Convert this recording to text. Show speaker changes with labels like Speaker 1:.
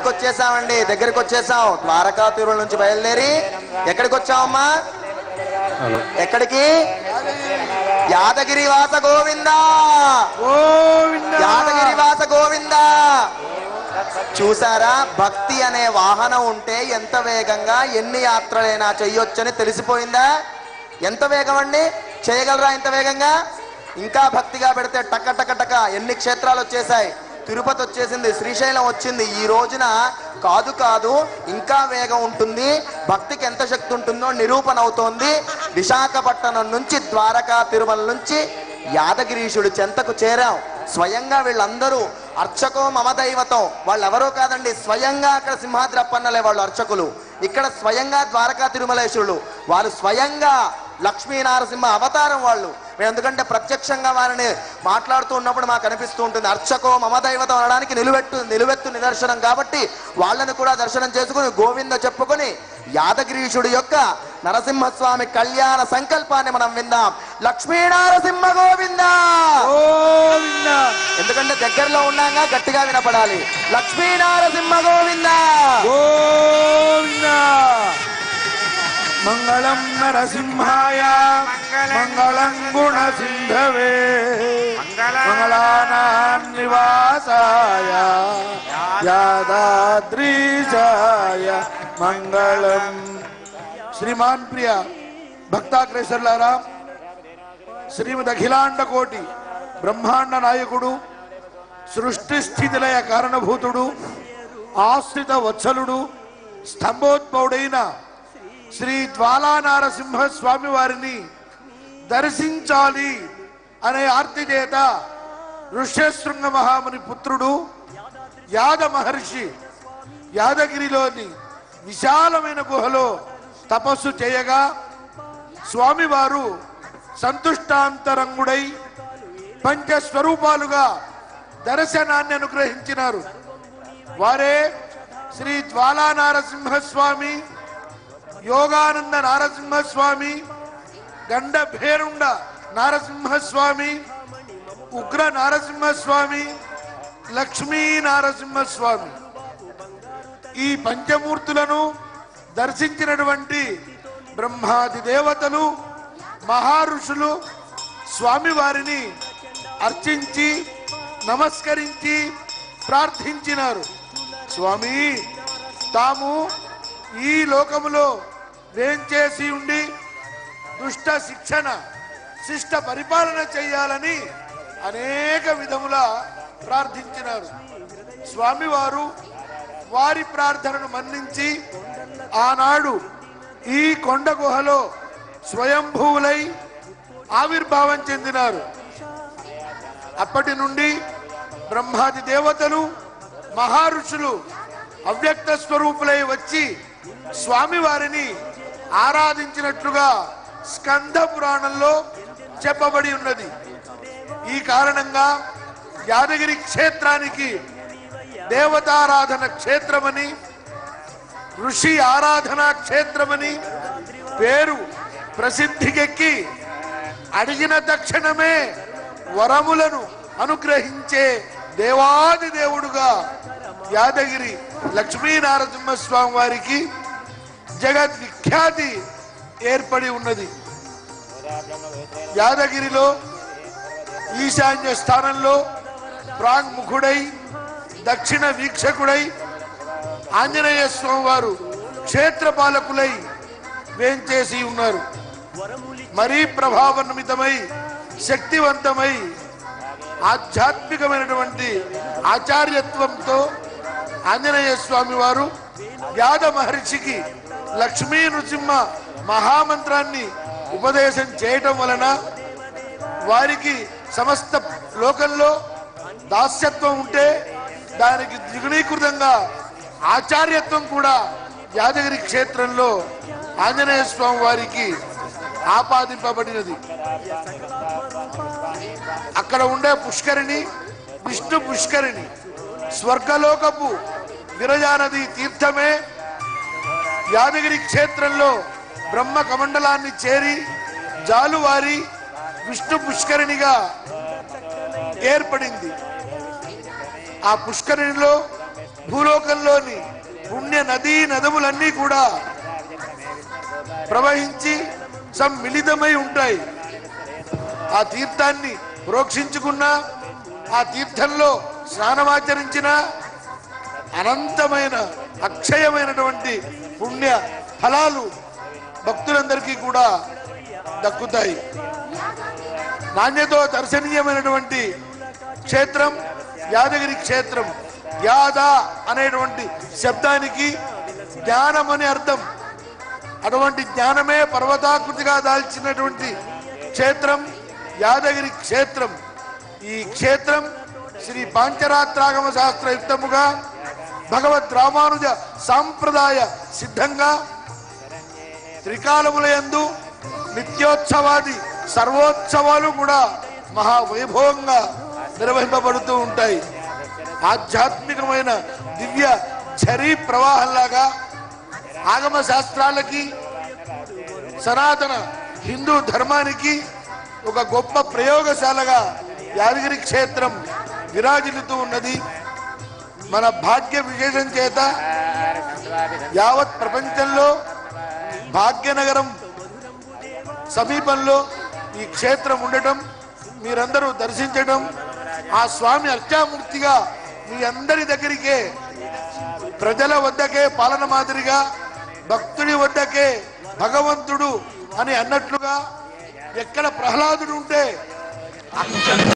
Speaker 1: దగ్గరికి వచ్చేసామండి దగ్గరికి వచ్చేసాం ద్వారకా తిరుమల నుంచి బయలుదేరి ఎక్కడికి వచ్చామమ్మా ఎక్కడికి యాదగిరి వాస గోవిందా
Speaker 2: గోవింద
Speaker 1: యాదగిరి వాస గోవిందా చూసారా భక్తి అనే వాహనం ఉంటే ఎంత వేగంగా ఎన్ని యాత్రలైనా చెయ్యొచ్చని తెలిసిపోయిందా ఎంత వేగం అండి చేయగలరా ఇంత వేగంగా ఇంకా భక్తిగా పెడితే టక టక టక ఎన్ని క్షేత్రాలు వచ్చేసాయి తిరుపతి వచ్చేసింది శ్రీశైలం వచ్చింది ఈ రోజున కాదు కాదు ఇంకా వేగం ఉంటుంది భక్తికి ఎంత శక్తి ఉంటుందో నిరూపణ అవుతోంది విశాఖపట్నం నుంచి ద్వారకా తిరుమల నుంచి యాదగిరీశుడు చెంతకు చేరాం స్వయంగా వీళ్ళందరూ అర్చకో మమ దైవతం వాళ్ళు ఎవరో కాదండి స్వయంగా అక్కడ సింహాద్రి అప్పన్నలే వాళ్ళు అర్చకులు ఇక్కడ స్వయంగా ద్వారకా తిరుమలేశ్వరులు వారు స్వయంగా లక్ష్మీ నారసింహ అవతారం వాళ్ళు మేము ఎందుకంటే ప్రత్యక్షంగా వారిని మాట్లాడుతూ ఉన్నప్పుడు మాకు అనిపిస్తూ ఉంటుంది అర్చకో మమ దైవతం అనడానికి నిలువెట్టు నిలువెత్తు నిదర్శనం కాబట్టి వాళ్ళని కూడా దర్శనం చేసుకుని గోవింద చెప్పుకొని యాదగిరీశుడి యొక్క నరసింహస్వామి కళ్యాణ సంకల్పాన్ని మనం విందాం లక్ష్మీ నారసింహ గోవింద
Speaker 2: గోవింద
Speaker 1: ఎందుకంటే దగ్గరలో ఉన్నాగా గట్టిగా వినపడాలి లక్ష్మీ నారసింహ గోవింద
Speaker 2: గోవింద మంగళం నరసింహాయ మంగళం గుణ సింధవే మంగళానాం నివాసాయ యాదాద్రీశాయ మంగళం శ్రీమాన్ ప్రియ భక్తాగ్రేసర్లారా శ్రీమద్ అఖిలాండ కోటి బ్రహ్మాండ నాయకుడు సృష్టి స్థితిలయ కారణభూతుడు ఆశ్రిత వత్సలుడు స్తంభోద్భవుడైన శ్రీ జ్వాలానారసింహ స్వామి వారిని దర్శించాలి అనే ఆర్తి చేత ఋష్యశృంగ మహాముని పుత్రుడు యాద మహర్షి యాదగిరిలోని విశాలమైన గుహలో తపస్సు చేయగా స్వామివారు సంతుష్టాంతరంగుడై పంచస్వరూపాలుగా దర్శనాన్ని అనుగ్రహించినారు వారే శ్రీ జ్వాలా నారసింహస్వామి యోగానంద నారసింహస్వామి గండ భేరుండ నారసింహస్వామి ఉగ్ర నారసింహస్వామి లక్ష్మీ నారసింహస్వామి ఈ పంచమూర్తులను దర్శించినటువంటి బ్రహ్మాది దేవతలు మహారుషులు స్వామివారిని అర్చించి నమస్కరించి ప్రార్థించినారు స్వామి తాము ఈ లోకములో వేంచేసి ఉండి దుష్ట శిక్షణ శిష్ట పరిపాలన చేయాలని అనేక విధముల ప్రార్థించినారు స్వామివారు వారి ప్రార్థనను మన్నించి ఆనాడు ఈ కొండ గుహలో స్వయంభూవులై ఆవిర్భావం చెందినారు అప్పటి నుండి బ్రహ్మాది దేవతలు మహారుషులు అవ్యక్త స్వరూపులై వచ్చి స్వామివారిని ఆరాధించినట్లుగా స్కంద పురాణంలో చెప్పబడి ఉన్నది ఈ కారణంగా యాదగిరి క్షేత్రానికి దేవతారాధన క్షేత్రమని ఋషి ఆరాధనా క్షేత్రమని పేరు ప్రసిద్ధికెక్కి అడిగిన తక్షణమే వరములను అనుగ్రహించే దేవాది దేవుడుగా యాదగిరి లక్ష్మీనారసింహస్వామి వారికి జగద్విఖ్యాతి ఏర్పడి ఉన్నది యాదగిరిలో ఈశాన్య స్థానంలో ప్రాంగ్ముఖుడై దక్షిణ వీక్షకుడై ఆంజనేయ స్వామి వారు క్షేత్రపాలకులై వేంచేసి ఉన్నారు మరీ ప్రభావన్వితమై శక్తివంతమై ఆధ్యాత్మికమైనటువంటి ఆచార్యత్వంతో ఆంజనేయ స్వామి వారు యాద మహర్షికి లక్ష్మీ నృసింహ మహామంత్రాన్ని ఉపదేశం చేయటం వలన వారికి సమస్త లోకంలో దాస్యత్వం ఉంటే దానికి ద్విగుణీకృతంగా ఆచార్యత్వం కూడా యాదగిరి క్షేత్రంలో ఆంజనేయ స్వామి వారికి ఆపాదింపబడినది అక్కడ ఉండే పుష్కరిణి విష్ణు పుష్కరిణి స్వర్గలోకపు విరజానది తీర్థమే యాదగిరి క్షేత్రంలో బ్రహ్మ కమండలాన్ని చేరి జాలువారి విష్ణు పుష్కరిణిగా ఏర్పడింది ఆ పుష్కరిణిలో భూలోకంలోని పుణ్య నదీ నదములన్నీ కూడా ప్రవహించి సమ్మిళితమై ఉంటాయి ఆ తీర్థాన్ని ప్రోక్షించుకున్న ఆ తీర్థంలో స్నానమాచరించిన అనంతమైన అక్షయమైనటువంటి పుణ్య ఫలాలు భక్తులందరికీ కూడా దక్కుతాయి నాణ్యతో దర్శనీయమైనటువంటి క్షేత్రం యాదగిరి క్షేత్రం యాద అనేటువంటి శబ్దానికి జ్ఞానం అని అర్థం అటువంటి జ్ఞానమే పర్వతాకృతిగా దాల్చినటువంటి క్షేత్రం యాదగిరి క్షేత్రం ఈ క్షేత్రం శ్రీ పాంచరాత్రాగమ శాస్త్రయుక్తముగా భగవద్ రామానుజ సాంప్రదాయ సిద్ధంగా త్రికాలములయందు నిత్యోత్సవాది సర్వోత్సవాలు కూడా మహావైభవంగా నిర్వహింపబడుతూ ఉంటాయి ఆధ్యాత్మికమైన దివ్య ఝరీ ప్రవాహంలాగా ఆగమ శాస్త్రాలకి సనాతన హిందూ ధర్మానికి ఒక గొప్ప ప్రయోగశాలగా యాదగిరి క్షేత్రం విరాజిల్లుతూ ఉన్నది మన భాగ్య విశేషం చేత యావత్ ప్రపంచంలో భాగ్యనగరం సమీపంలో ఈ క్షేత్రం ఉండటం మీరందరూ దర్శించడం ఆ స్వామి అర్చామూర్తిగా మీ అందరి దగ్గరికే ప్రజల వద్దకే పాలన మాదిరిగా భక్తుడి వద్దకే భగవంతుడు అని అన్నట్లుగా ఎక్కడ ప్రహ్లాదుడు ఉంటే